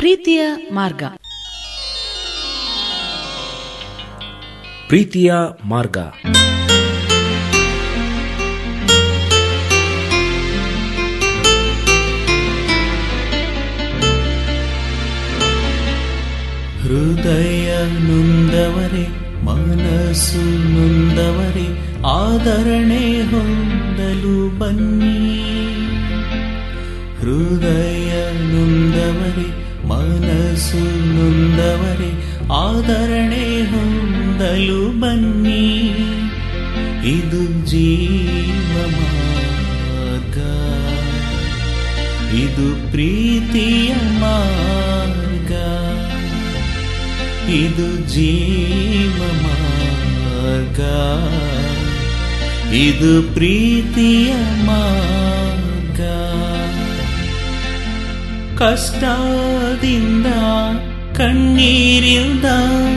ಪ್ರೀತಿಯ ಮಾರ್ಗ ಪ್ರೀತಿಯ ಮಾರ್ಗ ಹೃದಯ ನೊಂದವರೇ ಮನಸ್ಸು ನೊಂದವರೇ ಆದರಣೆ ಹೊಂದಲು ಬನ್ನಿ ಹೃದಯ ನೊಂದವರೇ ಮನಸ್ಸು ನೊಂದವರೇ ಆದರಣೆ ಹೊಂದಲು ಬನ್ನಿ ಇದು ಜೀವ ಮಾರ್ಗ ಇದು ಪ್ರೀತಿಯ ಮಾರ್ಗ ಇದು ಜೀವ ಮಾರ್ಗ ಇದು ಪ್ರೀತಿಯ ಮಾರ್ಗ ಕಷ್ಟದಿಂದ ಕಣ್ಣೀರಿಂದ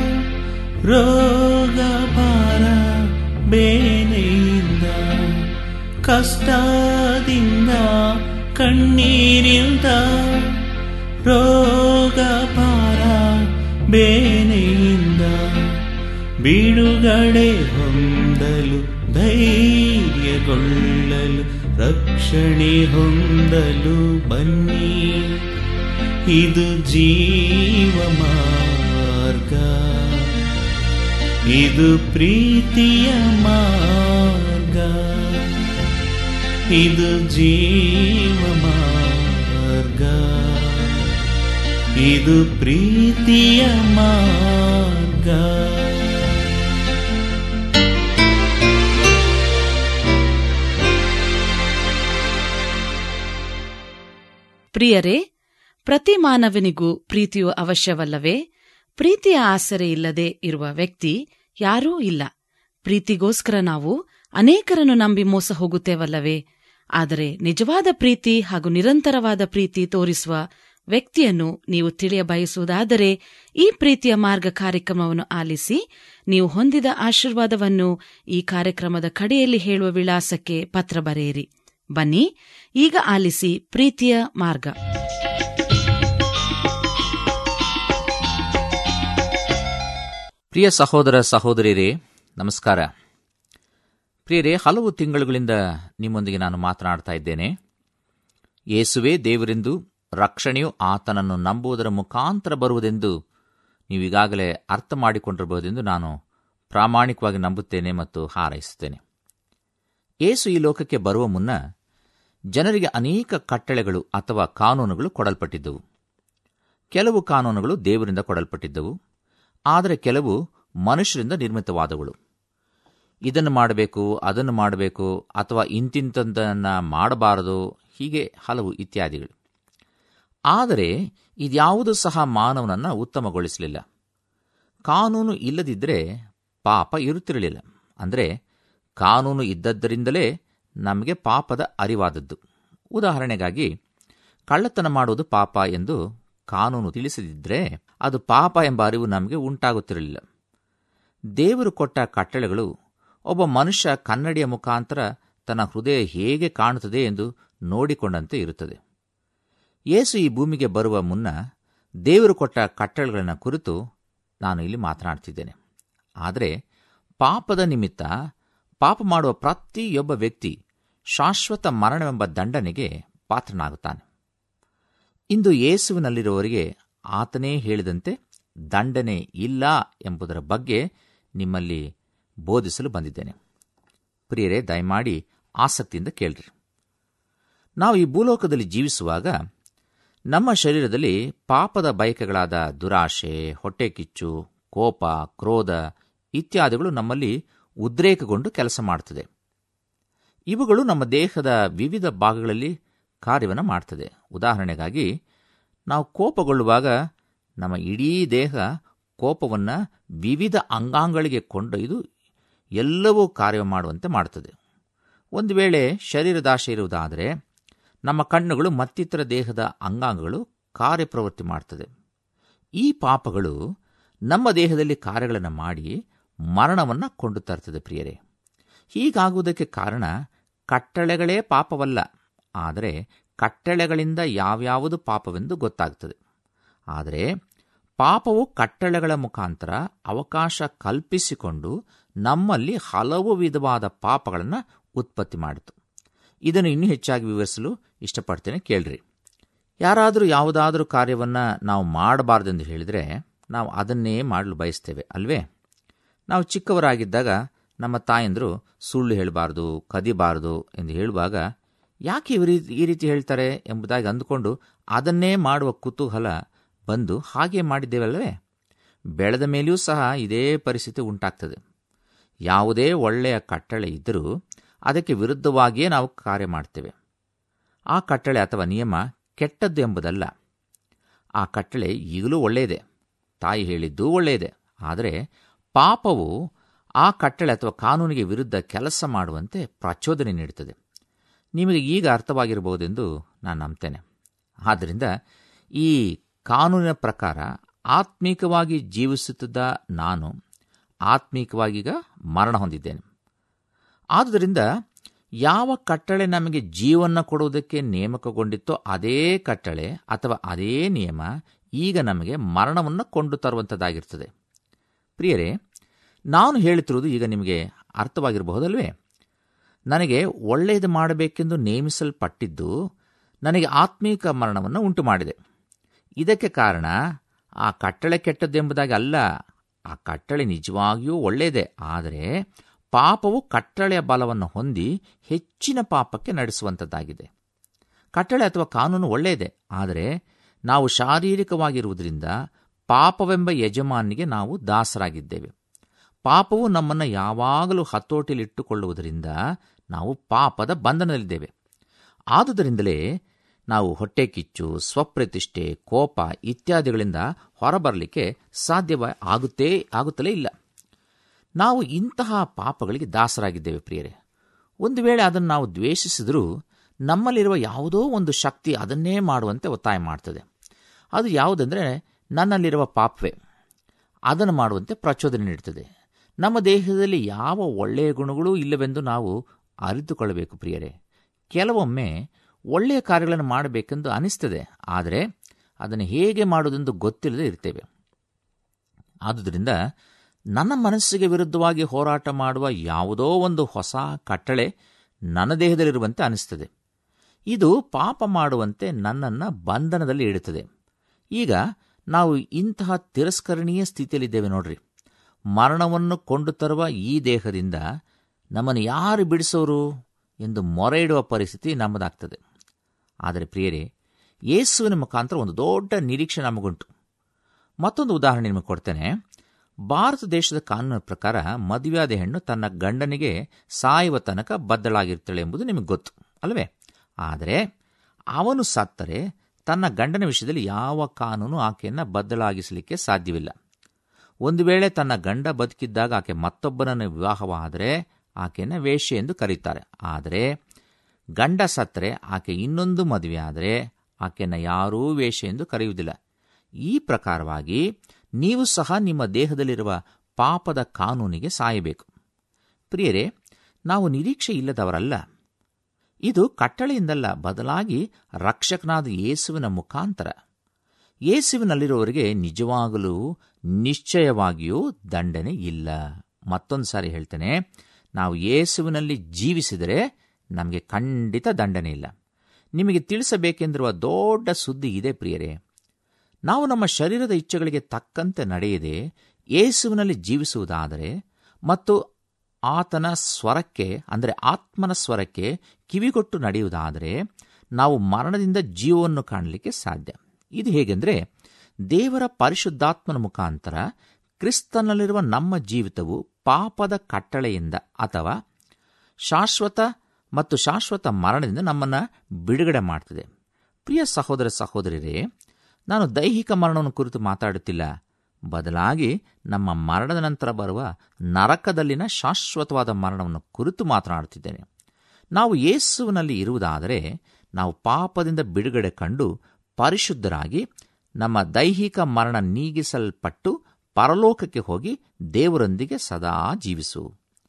ರೋಗ ಭಾರ ಬೇನೆಯಿಂದ ಕಷ್ಟದಿಂದ ಕಣ್ಣೀರಿಂದ ರೋಗ ಭಾರ ಬೇನೆಯಿಂದ ಬಿಡುಗಡೆ ಹೊಂದಲು ಧೈರ್ಯಗೊಳ್ಳಲು ರಕ್ಷಣೆ ಹೊಂದಲು ಬನ್ನಿ ಇದು ಜೀವ ಮಾರ್ಗ ಇದು ಪ್ರೀತಿಯ ಮಾರ್ಗ ಇದು ಜೀವ ಮಾರ್ಗ ಇದು ಪ್ರೀತಿಯ ಮಾರ್ಗ ಪ್ರಿಯರೇ ಪ್ರತಿ ಮಾನವನಿಗೂ ಪ್ರೀತಿಯು ಅವಶ್ಯವಲ್ಲವೇ ಪ್ರೀತಿಯ ಆಸರೆ ಇಲ್ಲದೆ ಇರುವ ವ್ಯಕ್ತಿ ಯಾರೂ ಇಲ್ಲ ಪ್ರೀತಿಗೋಸ್ಕರ ನಾವು ಅನೇಕರನ್ನು ನಂಬಿ ಮೋಸ ಹೋಗುತ್ತೇವಲ್ಲವೇ ಆದರೆ ನಿಜವಾದ ಪ್ರೀತಿ ಹಾಗೂ ನಿರಂತರವಾದ ಪ್ರೀತಿ ತೋರಿಸುವ ವ್ಯಕ್ತಿಯನ್ನು ನೀವು ತಿಳಿಯ ಬಯಸುವುದಾದರೆ ಈ ಪ್ರೀತಿಯ ಮಾರ್ಗ ಕಾರ್ಯಕ್ರಮವನ್ನು ಆಲಿಸಿ ನೀವು ಹೊಂದಿದ ಆಶೀರ್ವಾದವನ್ನು ಈ ಕಾರ್ಯಕ್ರಮದ ಕಡೆಯಲ್ಲಿ ಹೇಳುವ ವಿಳಾಸಕ್ಕೆ ಪತ್ರ ಬರೆಯಿರಿ ಬನ್ನಿ ಈಗ ಆಲಿಸಿ ಪ್ರೀತಿಯ ಮಾರ್ಗ ಪ್ರಿಯ ಸಹೋದರ ಸಹೋದರಿಯರೇ ನಮಸ್ಕಾರ ಪ್ರಿಯರೇ ಹಲವು ತಿಂಗಳುಗಳಿಂದ ನಿಮ್ಮೊಂದಿಗೆ ನಾನು ಮಾತನಾಡ್ತಾ ಇದ್ದೇನೆ ಯೇಸುವೇ ದೇವರೆಂದು ರಕ್ಷಣೆಯು ಆತನನ್ನು ನಂಬುವುದರ ಮುಖಾಂತರ ಬರುವುದೆಂದು ನೀವೀಗಾಗಲೇ ಅರ್ಥ ಮಾಡಿಕೊಂಡಿರಬಹುದೆಂದು ನಾನು ಪ್ರಾಮಾಣಿಕವಾಗಿ ನಂಬುತ್ತೇನೆ ಮತ್ತು ಹಾರೈಸುತ್ತೇನೆ ಯೇಸು ಈ ಲೋಕಕ್ಕೆ ಬರುವ ಮುನ್ನ ಜನರಿಗೆ ಅನೇಕ ಕಟ್ಟಳೆಗಳು ಅಥವಾ ಕಾನೂನುಗಳು ಕೊಡಲ್ಪಟ್ಟಿದ್ದವು ಕೆಲವು ಕಾನೂನುಗಳು ದೇವರಿಂದ ಕೊಡಲ್ಪಟ್ಟಿದ್ದವು ಆದರೆ ಕೆಲವು ಮನುಷ್ಯರಿಂದ ನಿರ್ಮಿತವಾದವುಗಳು ಇದನ್ನು ಮಾಡಬೇಕು ಅದನ್ನು ಮಾಡಬೇಕು ಅಥವಾ ಇಂತಿಂತದ್ದನ್ನು ಮಾಡಬಾರದು ಹೀಗೆ ಹಲವು ಇತ್ಯಾದಿಗಳು ಆದರೆ ಇದ್ಯಾವುದೂ ಸಹ ಮಾನವನನ್ನು ಉತ್ತಮಗೊಳಿಸಲಿಲ್ಲ ಕಾನೂನು ಇಲ್ಲದಿದ್ದರೆ ಪಾಪ ಇರುತ್ತಿರಲಿಲ್ಲ ಅಂದರೆ ಕಾನೂನು ಇದ್ದದ್ದರಿಂದಲೇ ನಮಗೆ ಪಾಪದ ಅರಿವಾದದ್ದು ಉದಾಹರಣೆಗಾಗಿ ಕಳ್ಳತನ ಮಾಡುವುದು ಪಾಪ ಎಂದು ಕಾನೂನು ತಿಳಿಸದಿದ್ದರೆ ಅದು ಪಾಪ ಎಂಬ ಅರಿವು ನಮಗೆ ಉಂಟಾಗುತ್ತಿರಲಿಲ್ಲ ದೇವರು ಕೊಟ್ಟ ಕಟ್ಟಳೆಗಳು ಒಬ್ಬ ಮನುಷ್ಯ ಕನ್ನಡಿಯ ಮುಖಾಂತರ ತನ್ನ ಹೃದಯ ಹೇಗೆ ಕಾಣುತ್ತದೆ ಎಂದು ನೋಡಿಕೊಂಡಂತೆ ಇರುತ್ತದೆ ಯೇಸು ಈ ಭೂಮಿಗೆ ಬರುವ ಮುನ್ನ ದೇವರು ಕೊಟ್ಟ ಕಟ್ಟಳೆಗಳನ್ನು ಕುರಿತು ನಾನು ಇಲ್ಲಿ ಮಾತನಾಡ್ತಿದ್ದೇನೆ ಆದರೆ ಪಾಪದ ನಿಮಿತ್ತ ಪಾಪ ಮಾಡುವ ಪ್ರತಿಯೊಬ್ಬ ವ್ಯಕ್ತಿ ಶಾಶ್ವತ ಮರಣವೆಂಬ ದಂಡನೆಗೆ ಪಾತ್ರನಾಗುತ್ತಾನೆ ಇಂದು ಯೇಸುವಿನಲ್ಲಿರುವವರಿಗೆ ಆತನೇ ಹೇಳಿದಂತೆ ದಂಡನೆ ಇಲ್ಲ ಎಂಬುದರ ಬಗ್ಗೆ ನಿಮ್ಮಲ್ಲಿ ಬೋಧಿಸಲು ಬಂದಿದ್ದೇನೆ ಪ್ರಿಯರೇ ದಯಮಾಡಿ ಆಸಕ್ತಿಯಿಂದ ಕೇಳ್ರಿ ನಾವು ಈ ಭೂಲೋಕದಲ್ಲಿ ಜೀವಿಸುವಾಗ ನಮ್ಮ ಶರೀರದಲ್ಲಿ ಪಾಪದ ಬಯಕೆಗಳಾದ ದುರಾಶೆ ಹೊಟ್ಟೆಕಿಚ್ಚು ಕೋಪ ಕ್ರೋಧ ಇತ್ಯಾದಿಗಳು ನಮ್ಮಲ್ಲಿ ಉದ್ರೇಕಗೊಂಡು ಕೆಲಸ ಮಾಡುತ್ತದೆ ಇವುಗಳು ನಮ್ಮ ದೇಹದ ವಿವಿಧ ಭಾಗಗಳಲ್ಲಿ ಕಾರ್ಯವನ್ನು ಮಾಡ್ತದೆ ಉದಾಹರಣೆಗಾಗಿ ನಾವು ಕೋಪಗೊಳ್ಳುವಾಗ ನಮ್ಮ ಇಡೀ ದೇಹ ಕೋಪವನ್ನು ವಿವಿಧ ಅಂಗಾಂಗಳಿಗೆ ಕೊಂಡೊಯ್ದು ಎಲ್ಲವೂ ಕಾರ್ಯ ಮಾಡುವಂತೆ ಮಾಡುತ್ತದೆ ಒಂದು ವೇಳೆ ಶರೀರದಾಶೆ ಇರುವುದಾದರೆ ನಮ್ಮ ಕಣ್ಣುಗಳು ಮತ್ತಿತರ ದೇಹದ ಅಂಗಾಂಗಗಳು ಕಾರ್ಯಪ್ರವೃತ್ತಿ ಮಾಡ್ತದೆ ಈ ಪಾಪಗಳು ನಮ್ಮ ದೇಹದಲ್ಲಿ ಕಾರ್ಯಗಳನ್ನು ಮಾಡಿ ಮರಣವನ್ನು ಕೊಂಡು ತರ್ತದೆ ಪ್ರಿಯರೇ ಹೀಗಾಗುವುದಕ್ಕೆ ಕಾರಣ ಕಟ್ಟಳೆಗಳೇ ಪಾಪವಲ್ಲ ಆದರೆ ಕಟ್ಟಳೆಗಳಿಂದ ಯಾವ್ಯಾವುದು ಪಾಪವೆಂದು ಗೊತ್ತಾಗ್ತದೆ ಆದರೆ ಪಾಪವು ಕಟ್ಟಳೆಗಳ ಮುಖಾಂತರ ಅವಕಾಶ ಕಲ್ಪಿಸಿಕೊಂಡು ನಮ್ಮಲ್ಲಿ ಹಲವು ವಿಧವಾದ ಪಾಪಗಳನ್ನು ಉತ್ಪತ್ತಿ ಮಾಡಿತು ಇದನ್ನು ಇನ್ನೂ ಹೆಚ್ಚಾಗಿ ವಿವರಿಸಲು ಇಷ್ಟಪಡ್ತೇನೆ ಕೇಳ್ರಿ ಯಾರಾದರೂ ಯಾವುದಾದ್ರೂ ಕಾರ್ಯವನ್ನು ನಾವು ಮಾಡಬಾರ್ದೆಂದು ಹೇಳಿದರೆ ನಾವು ಅದನ್ನೇ ಮಾಡಲು ಬಯಸ್ತೇವೆ ಅಲ್ವೇ ನಾವು ಚಿಕ್ಕವರಾಗಿದ್ದಾಗ ನಮ್ಮ ತಾಯಂದರು ಸುಳ್ಳು ಹೇಳಬಾರ್ದು ಕದಿಬಾರ್ದು ಎಂದು ಹೇಳುವಾಗ ಯಾಕೆ ಇವರು ಈ ರೀತಿ ಹೇಳ್ತಾರೆ ಎಂಬುದಾಗಿ ಅಂದುಕೊಂಡು ಅದನ್ನೇ ಮಾಡುವ ಕುತೂಹಲ ಬಂದು ಹಾಗೆ ಮಾಡಿದ್ದೇವಲ್ಲವೇ ಬೆಳೆದ ಮೇಲೆಯೂ ಸಹ ಇದೇ ಪರಿಸ್ಥಿತಿ ಉಂಟಾಗ್ತದೆ ಯಾವುದೇ ಒಳ್ಳೆಯ ಕಟ್ಟಳೆ ಇದ್ದರೂ ಅದಕ್ಕೆ ವಿರುದ್ಧವಾಗಿಯೇ ನಾವು ಕಾರ್ಯ ಮಾಡ್ತೇವೆ ಆ ಕಟ್ಟಳೆ ಅಥವಾ ನಿಯಮ ಕೆಟ್ಟದ್ದು ಎಂಬುದಲ್ಲ ಆ ಕಟ್ಟಳೆ ಈಗಲೂ ಒಳ್ಳೆಯದೇ ತಾಯಿ ಹೇಳಿದ್ದೂ ಒಳ್ಳೆಯದೇ ಆದರೆ ಪಾಪವು ಆ ಕಟ್ಟಳೆ ಅಥವಾ ಕಾನೂನಿಗೆ ವಿರುದ್ಧ ಕೆಲಸ ಮಾಡುವಂತೆ ಪ್ರಚೋದನೆ ನೀಡುತ್ತದೆ ನಿಮಗೆ ಈಗ ಅರ್ಥವಾಗಿರಬಹುದೆಂದು ನಾನು ನಂಬ್ತೇನೆ ಆದ್ದರಿಂದ ಈ ಕಾನೂನಿನ ಪ್ರಕಾರ ಆತ್ಮೀಕವಾಗಿ ಜೀವಿಸುತ್ತಿದ್ದ ನಾನು ಆತ್ಮೀಕವಾಗೀಗ ಮರಣ ಹೊಂದಿದ್ದೇನೆ ಆದುದರಿಂದ ಯಾವ ಕಟ್ಟಳೆ ನಮಗೆ ಜೀವನ ಕೊಡುವುದಕ್ಕೆ ನೇಮಕಗೊಂಡಿತ್ತೋ ಅದೇ ಕಟ್ಟಳೆ ಅಥವಾ ಅದೇ ನಿಯಮ ಈಗ ನಮಗೆ ಮರಣವನ್ನು ಕೊಂಡು ತರುವಂಥದ್ದಾಗಿರ್ತದೆ ಪ್ರಿಯರೇ ನಾನು ಹೇಳುತ್ತಿರುವುದು ಈಗ ನಿಮಗೆ ಅರ್ಥವಾಗಿರಬಹುದಲ್ವೇ ನನಗೆ ಒಳ್ಳೆಯದು ಮಾಡಬೇಕೆಂದು ನೇಮಿಸಲ್ಪಟ್ಟಿದ್ದು ನನಗೆ ಆತ್ಮೀಕ ಮರಣವನ್ನು ಉಂಟು ಮಾಡಿದೆ ಇದಕ್ಕೆ ಕಾರಣ ಆ ಕಟ್ಟಳೆ ಕೆಟ್ಟದ್ದೆಂಬುದಾಗಿ ಅಲ್ಲ ಆ ಕಟ್ಟಳೆ ನಿಜವಾಗಿಯೂ ಒಳ್ಳೆಯದೇ ಆದರೆ ಪಾಪವು ಕಟ್ಟಳೆಯ ಬಲವನ್ನು ಹೊಂದಿ ಹೆಚ್ಚಿನ ಪಾಪಕ್ಕೆ ನಡೆಸುವಂಥದ್ದಾಗಿದೆ ಕಟ್ಟಳೆ ಅಥವಾ ಕಾನೂನು ಒಳ್ಳೆಯದೇ ಆದರೆ ನಾವು ಶಾರೀರಿಕವಾಗಿರುವುದರಿಂದ ಪಾಪವೆಂಬ ಯಜಮಾನಿಗೆ ನಾವು ದಾಸರಾಗಿದ್ದೇವೆ ಪಾಪವು ನಮ್ಮನ್ನು ಯಾವಾಗಲೂ ಹತೋಟಿಯಲ್ಲಿಟ್ಟುಕೊಳ್ಳುವುದರಿಂದ ನಾವು ಪಾಪದ ಬಂಧನದಲ್ಲಿದ್ದೇವೆ ಆದುದರಿಂದಲೇ ನಾವು ಹೊಟ್ಟೆ ಕಿಚ್ಚು ಸ್ವಪ್ರತಿಷ್ಠೆ ಕೋಪ ಇತ್ಯಾದಿಗಳಿಂದ ಹೊರಬರಲಿಕ್ಕೆ ಸಾಧ್ಯವ ಆಗುತ್ತೇ ಆಗುತ್ತಲೇ ಇಲ್ಲ ನಾವು ಇಂತಹ ಪಾಪಗಳಿಗೆ ದಾಸರಾಗಿದ್ದೇವೆ ಪ್ರಿಯರೇ ಒಂದು ವೇಳೆ ಅದನ್ನು ನಾವು ದ್ವೇಷಿಸಿದರೂ ನಮ್ಮಲ್ಲಿರುವ ಯಾವುದೋ ಒಂದು ಶಕ್ತಿ ಅದನ್ನೇ ಮಾಡುವಂತೆ ಒತ್ತಾಯ ಮಾಡ್ತದೆ ಅದು ಯಾವುದೆಂದರೆ ನನ್ನಲ್ಲಿರುವ ಪಾಪವೇ ಅದನ್ನು ಮಾಡುವಂತೆ ಪ್ರಚೋದನೆ ನೀಡುತ್ತದೆ ನಮ್ಮ ದೇಹದಲ್ಲಿ ಯಾವ ಒಳ್ಳೆಯ ಗುಣಗಳೂ ಇಲ್ಲವೆಂದು ನಾವು ಅರಿತುಕೊಳ್ಳಬೇಕು ಪ್ರಿಯರೇ ಕೆಲವೊಮ್ಮೆ ಒಳ್ಳೆಯ ಕಾರ್ಯಗಳನ್ನು ಮಾಡಬೇಕೆಂದು ಅನಿಸ್ತದೆ ಆದರೆ ಅದನ್ನು ಹೇಗೆ ಮಾಡುವುದೆಂದು ಗೊತ್ತಿಲ್ಲದೆ ಇರ್ತೇವೆ ಆದುದರಿಂದ ನನ್ನ ಮನಸ್ಸಿಗೆ ವಿರುದ್ಧವಾಗಿ ಹೋರಾಟ ಮಾಡುವ ಯಾವುದೋ ಒಂದು ಹೊಸ ಕಟ್ಟಳೆ ನನ್ನ ದೇಹದಲ್ಲಿರುವಂತೆ ಅನಿಸ್ತದೆ ಇದು ಪಾಪ ಮಾಡುವಂತೆ ನನ್ನನ್ನು ಬಂಧನದಲ್ಲಿ ಇಡುತ್ತದೆ ಈಗ ನಾವು ಇಂತಹ ತಿರಸ್ಕರಣೀಯ ಸ್ಥಿತಿಯಲ್ಲಿದ್ದೇವೆ ನೋಡ್ರಿ ಮರಣವನ್ನು ಕೊಂಡು ತರುವ ಈ ದೇಹದಿಂದ ನಮ್ಮನ್ನು ಯಾರು ಬಿಡಿಸೋರು ಎಂದು ಮೊರೆ ಇಡುವ ಪರಿಸ್ಥಿತಿ ನಮ್ಮದಾಗ್ತದೆ ಆದರೆ ಪ್ರಿಯರೇ ಯೇಸುವಿನ ಮುಖಾಂತರ ಒಂದು ದೊಡ್ಡ ನಿರೀಕ್ಷೆ ನಮಗುಂಟು ಮತ್ತೊಂದು ಉದಾಹರಣೆ ನಿಮಗೆ ಕೊಡ್ತೇನೆ ಭಾರತ ದೇಶದ ಕಾನೂನಿನ ಪ್ರಕಾರ ಮದುವೆಯಾದ ಹೆಣ್ಣು ತನ್ನ ಗಂಡನಿಗೆ ಸಾಯುವ ತನಕ ಬದ್ಧಳಾಗಿರ್ತಾಳೆ ಎಂಬುದು ನಿಮಗೆ ಗೊತ್ತು ಅಲ್ಲವೇ ಆದರೆ ಅವನು ಸತ್ತರೆ ತನ್ನ ಗಂಡನ ವಿಷಯದಲ್ಲಿ ಯಾವ ಕಾನೂನು ಆಕೆಯನ್ನು ಬದ್ಧಳಾಗಿಸಲಿಕ್ಕೆ ಸಾಧ್ಯವಿಲ್ಲ ಒಂದು ವೇಳೆ ತನ್ನ ಗಂಡ ಬದುಕಿದ್ದಾಗ ಆಕೆ ಮತ್ತೊಬ್ಬನನ್ನು ವಿವಾಹವಾದರೆ ಆಕೆಯನ್ನು ವೇಶ್ಯೆ ಎಂದು ಕರೀತಾರೆ ಆದರೆ ಗಂಡ ಸತ್ತರೆ ಆಕೆ ಇನ್ನೊಂದು ಮದುವೆಯಾದರೆ ಆಕೆಯನ್ನು ಯಾರೂ ವೇಶ್ಯೆ ಎಂದು ಕರೆಯುವುದಿಲ್ಲ ಈ ಪ್ರಕಾರವಾಗಿ ನೀವು ಸಹ ನಿಮ್ಮ ದೇಹದಲ್ಲಿರುವ ಪಾಪದ ಕಾನೂನಿಗೆ ಸಾಯಬೇಕು ಪ್ರಿಯರೇ ನಾವು ನಿರೀಕ್ಷೆ ಇಲ್ಲದವರಲ್ಲ ಇದು ಕಟ್ಟಳೆಯಿಂದಲ್ಲ ಬದಲಾಗಿ ರಕ್ಷಕನಾದ ಯೇಸುವಿನ ಮುಖಾಂತರ ಯೇಸುವಿನಲ್ಲಿರುವವರಿಗೆ ನಿಜವಾಗಲೂ ನಿಶ್ಚಯವಾಗಿಯೂ ದಂಡನೆ ಇಲ್ಲ ಮತ್ತೊಂದು ಸಾರಿ ಹೇಳ್ತೇನೆ ನಾವು ಯೇಸುವಿನಲ್ಲಿ ಜೀವಿಸಿದರೆ ನಮಗೆ ಖಂಡಿತ ದಂಡನೆ ಇಲ್ಲ ನಿಮಗೆ ತಿಳಿಸಬೇಕೆಂದಿರುವ ದೊಡ್ಡ ಸುದ್ದಿ ಇದೆ ಪ್ರಿಯರೇ ನಾವು ನಮ್ಮ ಶರೀರದ ಇಚ್ಛೆಗಳಿಗೆ ತಕ್ಕಂತೆ ನಡೆಯದೆ ಯೇಸುವಿನಲ್ಲಿ ಜೀವಿಸುವುದಾದರೆ ಮತ್ತು ಆತನ ಸ್ವರಕ್ಕೆ ಅಂದರೆ ಆತ್ಮನ ಸ್ವರಕ್ಕೆ ಕಿವಿಗೊಟ್ಟು ನಡೆಯುವುದಾದರೆ ನಾವು ಮರಣದಿಂದ ಜೀವವನ್ನು ಕಾಣಲಿಕ್ಕೆ ಸಾಧ್ಯ ಇದು ಹೇಗೆಂದರೆ ದೇವರ ಪರಿಶುದ್ಧಾತ್ಮನ ಮುಖಾಂತರ ಕ್ರಿಸ್ತನಲ್ಲಿರುವ ನಮ್ಮ ಜೀವಿತವು ಪಾಪದ ಕಟ್ಟಳೆಯಿಂದ ಅಥವಾ ಶಾಶ್ವತ ಮತ್ತು ಶಾಶ್ವತ ಮರಣದಿಂದ ನಮ್ಮನ್ನು ಬಿಡುಗಡೆ ಮಾಡ್ತದೆ ಪ್ರಿಯ ಸಹೋದರ ಸಹೋದರಿಯರೇ ನಾನು ದೈಹಿಕ ಮರಣವನ್ನು ಕುರಿತು ಮಾತಾಡುತ್ತಿಲ್ಲ ಬದಲಾಗಿ ನಮ್ಮ ಮರಣದ ನಂತರ ಬರುವ ನರಕದಲ್ಲಿನ ಶಾಶ್ವತವಾದ ಮರಣವನ್ನು ಕುರಿತು ಮಾತನಾಡುತ್ತಿದ್ದೇನೆ ನಾವು ಯೇಸುವಿನಲ್ಲಿ ಇರುವುದಾದರೆ ನಾವು ಪಾಪದಿಂದ ಬಿಡುಗಡೆ ಕಂಡು ಪರಿಶುದ್ಧರಾಗಿ ನಮ್ಮ ದೈಹಿಕ ಮರಣ ನೀಗಿಸಲ್ಪಟ್ಟು ಪರಲೋಕಕ್ಕೆ ಹೋಗಿ ದೇವರೊಂದಿಗೆ ಸದಾ ಜೀವಿಸು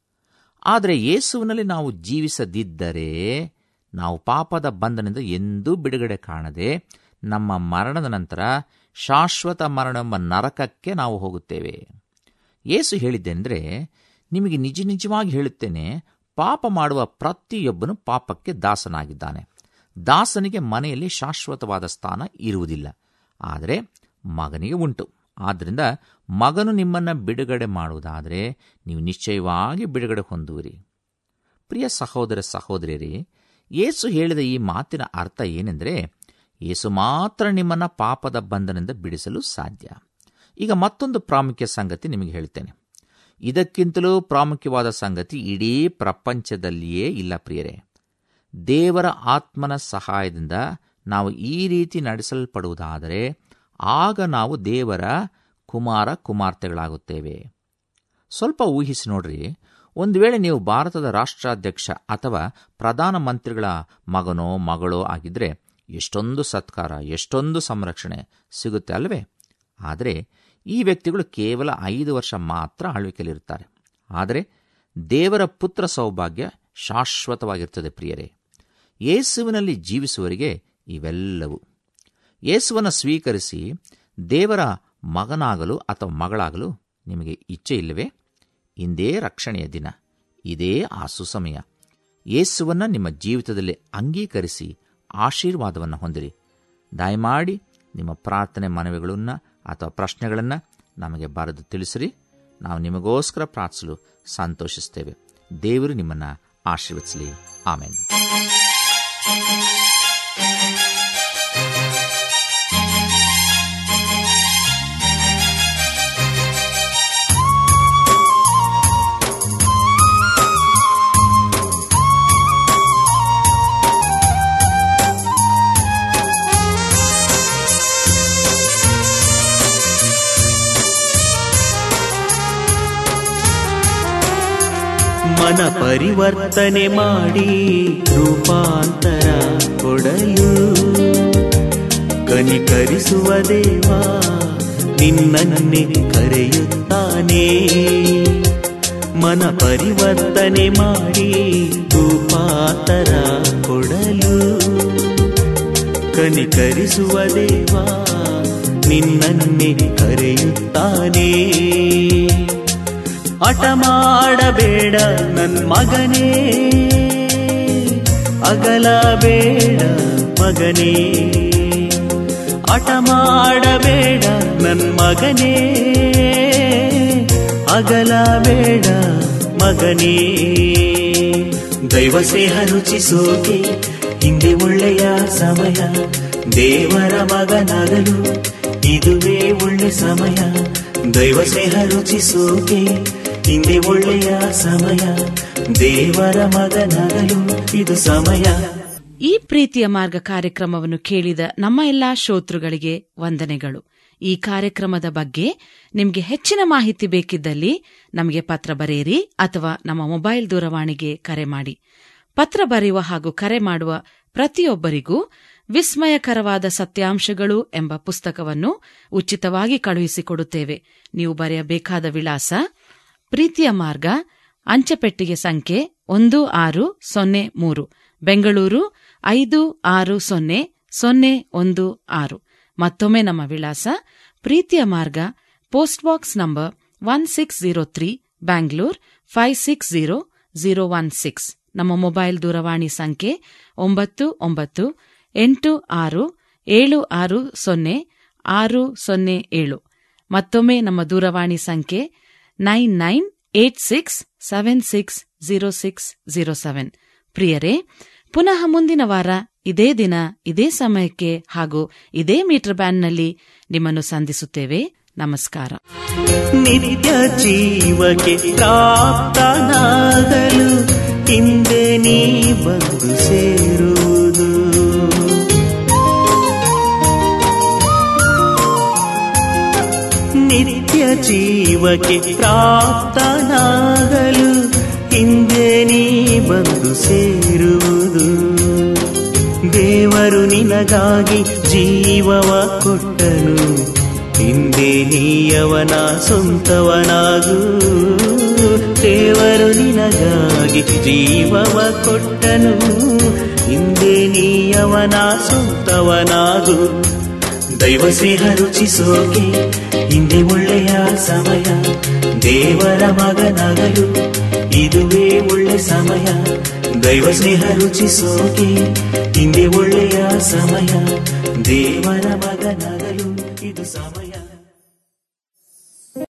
ಆದರೆ ಯೇಸುವಿನಲ್ಲಿ ನಾವು ಜೀವಿಸದಿದ್ದರೆ ನಾವು ಪಾಪದ ಬಂಧನದಿಂದ ಎಂದೂ ಬಿಡುಗಡೆ ಕಾಣದೆ ನಮ್ಮ ಮರಣದ ನಂತರ ಶಾಶ್ವತ ಮರಣವೆಂಬ ನರಕಕ್ಕೆ ನಾವು ಹೋಗುತ್ತೇವೆ ಯೇಸು ಹೇಳಿದ್ದೆಂದರೆ ನಿಮಗೆ ನಿಜ ನಿಜವಾಗಿ ಹೇಳುತ್ತೇನೆ ಪಾಪ ಮಾಡುವ ಪ್ರತಿಯೊಬ್ಬನು ಪಾಪಕ್ಕೆ ದಾಸನಾಗಿದ್ದಾನೆ ದಾಸನಿಗೆ ಮನೆಯಲ್ಲಿ ಶಾಶ್ವತವಾದ ಸ್ಥಾನ ಇರುವುದಿಲ್ಲ ಆದರೆ ಮಗನಿಗೆ ಉಂಟು ಆದ್ದರಿಂದ ಮಗನು ನಿಮ್ಮನ್ನು ಬಿಡುಗಡೆ ಮಾಡುವುದಾದರೆ ನೀವು ನಿಶ್ಚಯವಾಗಿ ಬಿಡುಗಡೆ ಹೊಂದುವಿರಿ ಪ್ರಿಯ ಸಹೋದರ ಸಹೋದರಿಯರೇ ಯೇಸು ಹೇಳಿದ ಈ ಮಾತಿನ ಅರ್ಥ ಏನೆಂದರೆ ಯೇಸು ಮಾತ್ರ ನಿಮ್ಮನ್ನು ಪಾಪದ ಬಂಧನದಿಂದ ಬಿಡಿಸಲು ಸಾಧ್ಯ ಈಗ ಮತ್ತೊಂದು ಪ್ರಾಮುಖ್ಯ ಸಂಗತಿ ನಿಮಗೆ ಹೇಳ್ತೇನೆ ಇದಕ್ಕಿಂತಲೂ ಪ್ರಾಮುಖ್ಯವಾದ ಸಂಗತಿ ಇಡೀ ಪ್ರಪಂಚದಲ್ಲಿಯೇ ಇಲ್ಲ ಪ್ರಿಯರೇ ದೇವರ ಆತ್ಮನ ಸಹಾಯದಿಂದ ನಾವು ಈ ರೀತಿ ನಡೆಸಲ್ಪಡುವುದಾದರೆ ಆಗ ನಾವು ದೇವರ ಕುಮಾರ ಕುಮಾರ್ತೆಗಳಾಗುತ್ತೇವೆ ಸ್ವಲ್ಪ ಊಹಿಸಿ ನೋಡ್ರಿ ಒಂದು ವೇಳೆ ನೀವು ಭಾರತದ ರಾಷ್ಟ್ರಾಧ್ಯಕ್ಷ ಅಥವಾ ಪ್ರಧಾನಮಂತ್ರಿಗಳ ಮಗನೋ ಮಗಳೋ ಆಗಿದ್ರೆ ಎಷ್ಟೊಂದು ಸತ್ಕಾರ ಎಷ್ಟೊಂದು ಸಂರಕ್ಷಣೆ ಸಿಗುತ್ತೆ ಅಲ್ವೇ ಆದರೆ ಈ ವ್ಯಕ್ತಿಗಳು ಕೇವಲ ಐದು ವರ್ಷ ಮಾತ್ರ ಆಳ್ವಿಕೆಯಲ್ಲಿರುತ್ತಾರೆ ಆದರೆ ದೇವರ ಪುತ್ರ ಸೌಭಾಗ್ಯ ಶಾಶ್ವತವಾಗಿರ್ತದೆ ಪ್ರಿಯರೇ ಯೇಸುವಿನಲ್ಲಿ ಜೀವಿಸುವವರಿಗೆ ಇವೆಲ್ಲವೂ ಯೇಸುವನ್ನು ಸ್ವೀಕರಿಸಿ ದೇವರ ಮಗನಾಗಲು ಅಥವಾ ಮಗಳಾಗಲು ನಿಮಗೆ ಇಚ್ಛೆ ಇಲ್ಲವೇ ಇಂದೇ ರಕ್ಷಣೆಯ ದಿನ ಇದೇ ಆ ಸುಸಮಯ ಯೇಸುವನ್ನು ನಿಮ್ಮ ಜೀವಿತದಲ್ಲಿ ಅಂಗೀಕರಿಸಿ ಆಶೀರ್ವಾದವನ್ನು ಹೊಂದಿರಿ ದಯಮಾಡಿ ನಿಮ್ಮ ಪ್ರಾರ್ಥನೆ ಮನವಿಗಳನ್ನು ಅಥವಾ ಪ್ರಶ್ನೆಗಳನ್ನು ನಮಗೆ ಬರೆದು ತಿಳಿಸಿರಿ ನಾವು ನಿಮಗೋಸ್ಕರ ಪ್ರಾರ್ಥಿಸಲು ಸಂತೋಷಿಸ್ತೇವೆ ದೇವರು ನಿಮ್ಮನ್ನು ಆಶೀರ್ವದಿಸಲಿ ಆಮೇಲೆ ಮನ ಪರಿವರ್ತನೆ ಮಾಡಿ ರೂಪಾಂತರ ಕೊಡಲು ಕನಿಕರಿಸುವ ದೇವ ನಿನ್ನನ್ನೇ ಕರೆಯುತ್ತಾನೆ ಮನ ಪರಿವರ್ತನೆ ಮಾಡಿ ರೂಪಾಂತರ ಕೊಡಲು ಕನಿಕರಿಸುವ ದೇವ ನಿನ್ನನ್ನೇ ಕರೆಯುತ್ತಾನೆ ಹಠ ಮಾಡಬೇಡ ನನ್ ಮಗನೇ ಅಗಲಬೇಡ ಮಗನೇ ಹಠ ಮಾಡಬೇಡ ನನ್ ಮಗನೇ ಅಗಲಬೇಡ ಮಗನೇ ದೈವ ಸ್ನೇಹ ರುಚಿಸೋಕೆ ಹಿಂದೆ ಒಳ್ಳೆಯ ಸಮಯ ದೇವರ ಮಗನಾಗಲು ಇದುವೇ ಒಳ್ಳೆ ಸಮಯ ದೈವ ಸ್ನೇಹ ರುಚಿಸೋಕೆ ಹಿಂದೆ ಒಳ್ಳೆಯ ಸಮಯ ದೇವರ ಮಗನಾಗಲು ಇದು ಸಮಯ ಈ ಪ್ರೀತಿಯ ಮಾರ್ಗ ಕಾರ್ಯಕ್ರಮವನ್ನು ಕೇಳಿದ ನಮ್ಮ ಎಲ್ಲಾ ಶ್ರೋತೃಗಳಿಗೆ ವಂದನೆಗಳು ಈ ಕಾರ್ಯಕ್ರಮದ ಬಗ್ಗೆ ನಿಮಗೆ ಹೆಚ್ಚಿನ ಮಾಹಿತಿ ಬೇಕಿದ್ದಲ್ಲಿ ನಮಗೆ ಪತ್ರ ಬರೆಯಿರಿ ಅಥವಾ ನಮ್ಮ ಮೊಬೈಲ್ ದೂರವಾಣಿಗೆ ಕರೆ ಮಾಡಿ ಪತ್ರ ಬರೆಯುವ ಹಾಗೂ ಕರೆ ಮಾಡುವ ಪ್ರತಿಯೊಬ್ಬರಿಗೂ ವಿಸ್ಮಯಕರವಾದ ಸತ್ಯಾಂಶಗಳು ಎಂಬ ಪುಸ್ತಕವನ್ನು ಉಚಿತವಾಗಿ ಕಳುಹಿಸಿಕೊಡುತ್ತೇವೆ ನೀವು ಬರೆಯಬೇಕಾದ ವಿಳಾಸ ಪ್ರೀತಿಯ ಮಾರ್ಗ ಅಂಚೆಪೆಟ್ಟಿಗೆ ಸಂಖ್ಯೆ ಒಂದು ಆರು ಸೊನ್ನೆ ಮೂರು ಬೆಂಗಳೂರು ಐದು ಆರು ಸೊನ್ನೆ ಸೊನ್ನೆ ಒಂದು ಆರು ಮತ್ತೊಮ್ಮೆ ನಮ್ಮ ವಿಳಾಸ ಪ್ರೀತಿಯ ಮಾರ್ಗ post box number one six zero three Bangalore five six zero zero one six ನಮ್ಮ ಮೊಬೈಲ್ ದೂರವಾಣಿ ಸಂಖ್ಯೆ ಒಂಬತ್ತು ಒಂಬತ್ತು ಎಂಟು ಆರು ಏಳು ಆರು ಸೊನ್ನೆ ಆರು ಸೊನ್ನೆ ಏಳು ಮತ್ತೊಮ್ಮೆ ನಮ್ಮ ದೂರವಾಣಿ ಸಂಖ್ಯೆ nine nine eight six seven six zero six zero seven ಪ್ರಿಯರೇ ಪುನಃ ಮುಂದಿನ ವಾರ ಇದೇ ದಿನ ಇದೇ ಸಮಯಕ್ಕೆ ಹಾಗೂ ಇದೇ ಮೀಟರ್ ಬ್ಯಾಂಡ್ನಲ್ಲಿ ನಿಮ್ಮನ್ನು ಸಂಧಿಸುತ್ತೇವೆ ನಮಸ್ಕಾರ ನಿತ್ಯ ಜೀವಕ್ಕೆ ಪ್ರಾಪ್ತನಾಗಲು ಹಿಂದೆ ನೀ ಬಂದು ಸೇರುವುದು ನಿತ್ಯ ಜೀವಕ್ಕೆ ಪ್ರಾಪ್ತನಾಗಲು ಹಿಂದೆ ನೀ ಬಂದು ಸೇರುವುದು ದೇವರು ನಿನಗಾಗಿ ಜೀವವ ಕೊಟ್ಟನು ಹಿಂದೆ ನೀಯವನ ಸ್ವಂತವನಾಗು ದೇವರು ನಿನಗಾಗಿ ಜೀವವ ಕೊಟ್ಟನು ಹಿಂದೆ ನೀಯವನ ಸ್ವಂತವನಾಗು ದೈವ ಸ್ನೇಹ ರುಚಿಸೋಕೆ ಹಿಂದೆ ಒಳ್ಳೆಯ ಸಮಯ ದೇವರ ಮಗನಾಗಲು ಇದುವೇ ಒಳ್ಳೆ ಸಮಯ ದೈವ ಸ್ನೇಹ ರುಚಿಸೋಕೆ ಹಿಂದೆ ಒಳ್ಳೆಯ ಸಮಯ ದೇವರ ಮಗನಾಗಲು ಇದು ಸಮಯ